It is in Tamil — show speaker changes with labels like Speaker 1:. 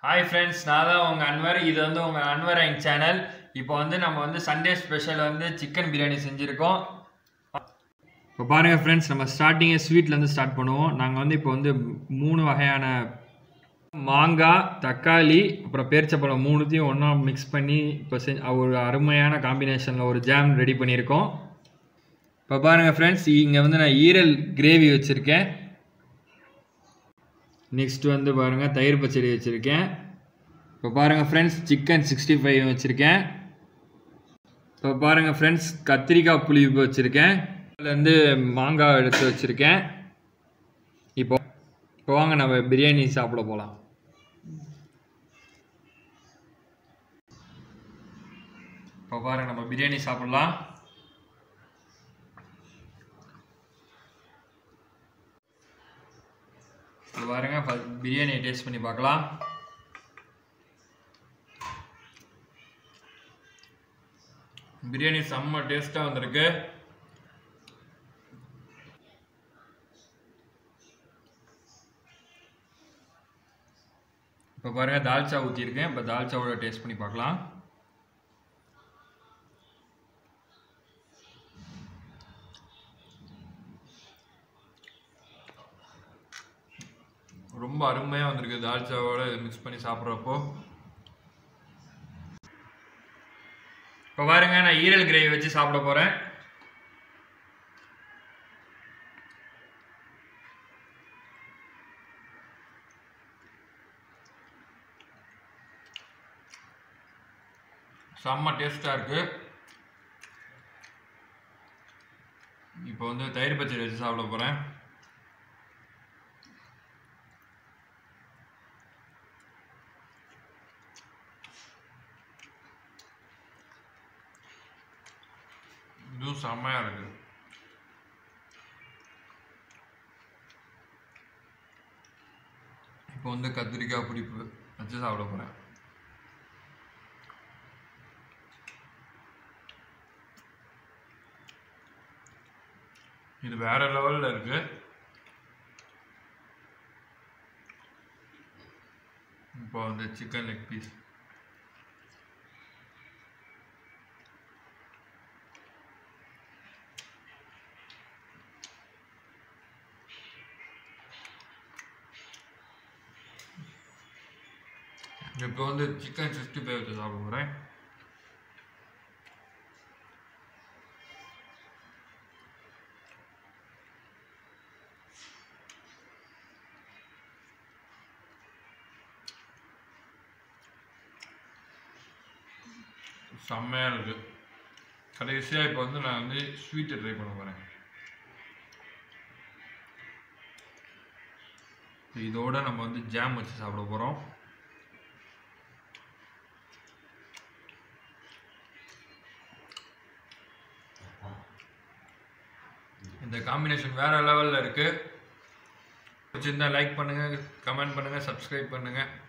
Speaker 1: ஹாய் ஃப்ரெண்ட்ஸ் நான் தான் உங்கள் அன்வர் இது வந்து உங்கள் அன்வர் எங் சேனல் இப்போ வந்து நம்ம வந்து சண்டே ஸ்பெஷல் வந்து சிக்கன் பிரியாணி செஞ்சுருக்கோம் இப்போ பாருங்கள் ஃப்ரெண்ட்ஸ் நம்ம ஸ்டார்டிங்கே ஸ்வீட்லேருந்து ஸ்டார்ட் பண்ணுவோம் நாங்கள் வந்து இப்போ வந்து மூணு வகையான மாங்காய் தக்காளி அப்புறம் பேரிச்சப்பழம் மூணுத்தையும் ஒன்றா மிக்ஸ் பண்ணி இப்போ செ ஒரு அருமையான காம்பினேஷனில் ஒரு ஜாம் ரெடி பண்ணியிருக்கோம் இப்போ பாருங்கள் ஃப்ரெண்ட்ஸ் இங்கே வந்து நான் ஈரல் கிரேவி வச்சுருக்கேன் நெக்ஸ்ட் வந்து பாருங்கள் தயிர் பச்சடி வச்சுருக்கேன் இப்போ பாருங்கள் ஃப்ரெண்ட்ஸ் சிக்கன் சிக்ஸ்டி ஃபைவ் வச்சுருக்கேன் இப்போ பாருங்கள் ஃப்ரெண்ட்ஸ் கத்திரிக்காய் புளிப்பு வச்சுருக்கேன் அதுலேருந்து மாங்காய் எடுத்து வச்சுருக்கேன் இப்போ இப்போ வாங்க நம்ம பிரியாணி சாப்பிட போகலாம் இப்போ பாருங்க நம்ம பிரியாணி சாப்பிடலாம் இப்போ பாருங்க பிரியாணி டேஸ்ட் பண்ணி பார்க்கலாம் பிரியாணி செம்ம டேஸ்ட்டாக வந்திருக்கு இப்போ பாருங்க தால்ச்சா ஊற்றிருக்கேன் இப்போ தால்ச்சாவோட டேஸ்ட் பண்ணி பார்க்கலாம் ரொம்ப அருமையாக வந்திருக்கு தால்ச்சாவோட மிக்ஸ் பண்ணி சாப்பிட்றப்போ இப்போ பாருங்க நான் ஈரல் கிரேவி வச்சு சாப்பிட போகிறேன் செம்ம டேஸ்ட்டாக இருக்குது இப்போ வந்து தயிர் பச்சடி வச்சு சாப்பிட போகிறேன் இதுவும் செம்மையாக இருக்குது இப்போ வந்து கத்திரிக்காய் பிடிப்பு வச்சு சாப்பிட போகிறேன் இது வேற லெவலில் இருக்கு இப்போ வந்து சிக்கன் லெக் பீஸ் இப்போ வந்து சிக்கன் சிக்ஸ்டி ஃபைவ் வச்சு சாப்பிட போகிறேன் செம்மையாக இருக்குது கடைசியாக இப்போ வந்து நான் வந்து ஸ்வீட்டை ட்ரை பண்ண போகிறேன் இதோட நம்ம வந்து ஜாம் வச்சு சாப்பிட போகிறோம் இந்த காம்பினேஷன் வேற லெவலில் இருக்குது பிடிச்சிருந்தா லைக் பண்ணுங்கள் கமெண்ட் பண்ணுங்கள் சப்ஸ்கிரைப் பண்ணுங்கள்